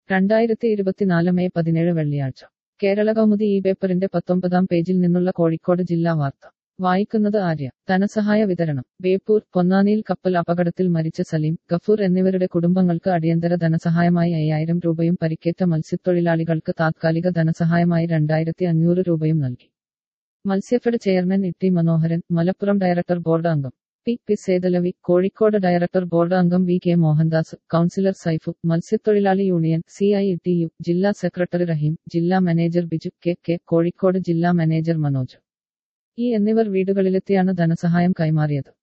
രണ്ടായിരത്തി ഇരുപത്തിനാല് മെയ് പതിനേഴ് വെള്ളിയാഴ്ച കേരള കൗമുദി ഈ പേപ്പറിന്റെ പത്തൊമ്പതാം പേജിൽ നിന്നുള്ള കോഴിക്കോട് ജില്ലാ വാർത്ത വായിക്കുന്നത് ആര്യ ധനസഹായ വിതരണം ബേപ്പൂർ പൊന്നാനിയിൽ കപ്പൽ അപകടത്തിൽ മരിച്ച സലീം ഗഫൂർ എന്നിവരുടെ കുടുംബങ്ങൾക്ക് അടിയന്തര ധനസഹായമായി അയ്യായിരം രൂപയും പരിക്കേറ്റ മത്സ്യത്തൊഴിലാളികൾക്ക് താത്കാലിക ധനസഹായമായി രണ്ടായിരത്തി അഞ്ഞൂറ് രൂപയും നൽകി Matsyafed chairman Itty Manoharan Malappuram director board അംഗം P P Sethalavi Kozhikode director board അംഗം V K Mohandas councillor Saifu മത്സ്യത്തൊഴിലാളി union C I T U ജില്ലാ സെക്രട്ടറി റഹീം ജില്ലാ manager Biju K K Kozhikode ജില്ലാ മാനേജർ മനോജ് ഇ എന്നിവർ വീടുകളിലെത്തിയാണ് ധനസഹായം കൈമാറിയത്